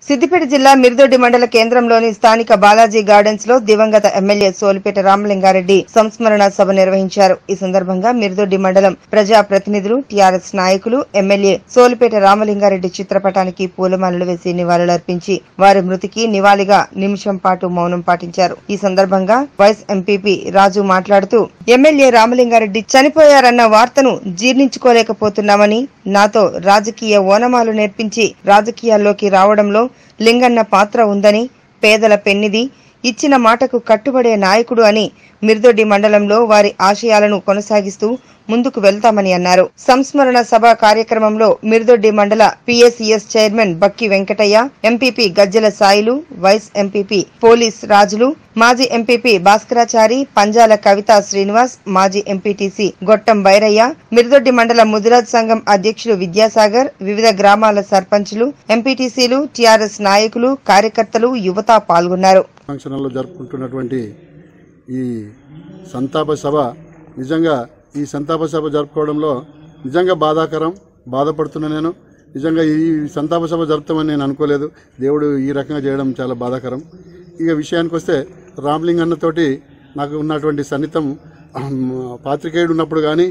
సిద్దిపేట జిల్లా మిర్దొడ్డి మండల కేంద్రంలోని స్థానిక బాలాజీ గార్డెన్స్ లో దివంగత ఎమ్మెల్యే సోలిపేట రామలింగారెడ్డి సంస్మరణ సభ నిర్వహించారు ఈ సందర్భంగా మిర్దొడ్డి మండలం ప్రజా ప్రతినిధులు టీఆర్ఎస్ నాయకులు ఎమ్మెల్యే సోలిపేట రామలింగారెడ్డి చిత్రపటానికి పూలమాలలు వేసి నివాళులర్పించి వారి మృతికి నివాళిగా నిమిషం పాటు మౌనం పాటించారు ఈ సందర్భంగా వైస్ ఎంపీపీ రాజు మాట్లాడుతూ ఎమ్మెల్యే రామలింగారెడ్డి చనిపోయారన్న వార్తను జీర్ణించుకోలేకపోతున్నామని నాతో రాజకీయ ఓనమాలు నేర్పించి రాజకీయాల్లోకి రావడంలో లింగన్న పాత్ర ఉందని పేదల పెన్నిది ఇచ్చిన మాటకు కట్టుబడే నాయకుడు అని మిర్దొడ్డి మండలంలో వారి ఆశయాలను కొనసాగిస్తూ ముందుకు వెళ్తామని అన్నారు సంస్మరణ సభ కార్యక్రమంలో మిర్దొడ్డి మండల PSES chairman Bakki Venkataiah MPP Gajjala Sailu vice MPP police Rajulu మాజీ ఎంపీపీ భాస్కరాచారి పంజాల కవిత శ్రీనివాస్ మాజీ ఎంపీటీసీ గొట్టం బైరయ్య మిర్దొడ్డి మండల ముదిరాజ్ సంఘం అధ్యక్షులు విద్యాసాగర్ వివిధ గ్రామాల సర్పంచులు ఎంపీటీసీలు టీఆర్ఎస్ నాయకులు కార్యకర్తలు యువత పాల్గొన్నారు ఫంక్షన్లో జరుపుకుంటున్నటువంటి ఈ సంతాప సభ నిజంగా ఈ సంతాప సభ జరుపుకోవడంలో నిజంగా బాధాకరం బాధపడుతున్నా నేను నిజంగా ఈ సంతాప సభ జరుపుతామని నేను అనుకోలేదు దేవుడు ఈ రకంగా చేయడం చాలా బాధాకరం ఇక విషయానికి వస్తే రామ్లింగ్ అన్నతోటి నాకు ఉన్నటువంటి సన్నిహితం పాత్రికేయుడు ఉన్నప్పుడు కానీ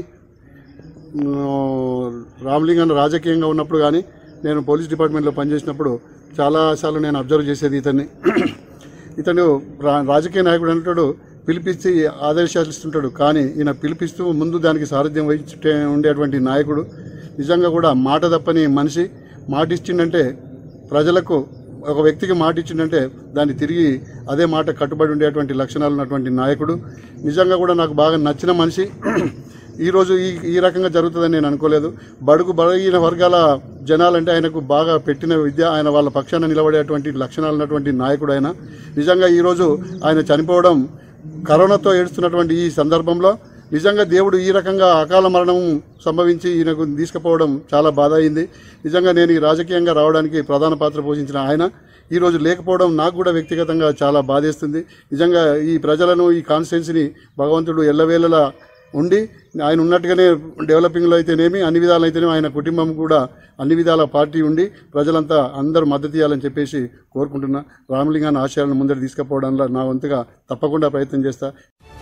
రామ్లింగ్ అన్న రాజకీయంగా ఉన్నప్పుడు కానీ నేను పోలీస్ డిపార్ట్మెంట్లో పనిచేసినప్పుడు చాలాసార్లు నేను అబ్జర్వ్ చేసేది ఇతన్ని ఇతను రా- రాజకీయ నాయకుడు అంటాడు పిలిపించి ఆదేశాలు ఇస్తుంటాడు కానీ ఈయన పిలిపిస్తూ ముందు దానికి సారథ్యం వహించే ఉండేటువంటి నాయకుడు నిజంగా కూడా మాట తప్పని మనిషి మాట ఇచ్చిండంటే ప్రజలకు ఒక వ్యక్తికి మాట ఇచ్చిండంటే దాన్ని తిరిగి అదే మాట కట్టుబడి ఉండేటువంటి లక్షణాలు ఉన్నటువంటి నాయకుడు నిజంగా కూడా నాకు బాగా నచ్చిన మనిషి ఈరోజు ఈ ఈ రకంగా జరుగుతుందని నేను అనుకోలేదు బడుగు బలహీన వర్గాల జనాలంటే ఆయనకు బాగా పెట్టిన విద్య ఆయన వాళ్ళ పక్షాన నిలబడేటువంటి లక్షణాలు ఉన్నటువంటి నాయకుడు ఆయన నిజంగా ఈరోజు ఆయన చనిపోవడం కరోనాతో ఏడుస్తున్నటువంటి ఈ సందర్భంలో నిజంగా దేవుడు ఈ రకంగా అకాల మరణం సంభవించి ఈయనకు తీసుకుపోవడం చాలా బాధ అయింది నిజంగా నేను ఈ రాజకీయంగా రావడానికి ప్రధాన పాత్ర పోషించిన ఆయన ఈ రోజు లేకపోవడం నాకు కూడా వ్యక్తిగతంగా చాలా బాధేస్తుంది నిజంగా ఈ ప్రజలను ఈ కాన్స్టిట్యున్సీని భగవంతుడు ఎల్లవేళలా ఉండి ఆయన ఉన్నట్టుగానే డెవలపింగ్లో అయితేనేమి అన్ని విధాలు అయితేనేమి ఆయన కుటుంబం కూడా అన్ని విధాల పార్టీ ఉండి ప్రజలంతా అందరూ మద్దతు ఇవ్వాలని చెప్పేసి కోరుకుంటున్నా రామలింగాన్ని ఆశయాలను ముందర తీసుకుపోవడంలో నా వంతుగా తప్పకుండా ప్రయత్నం చేస్తా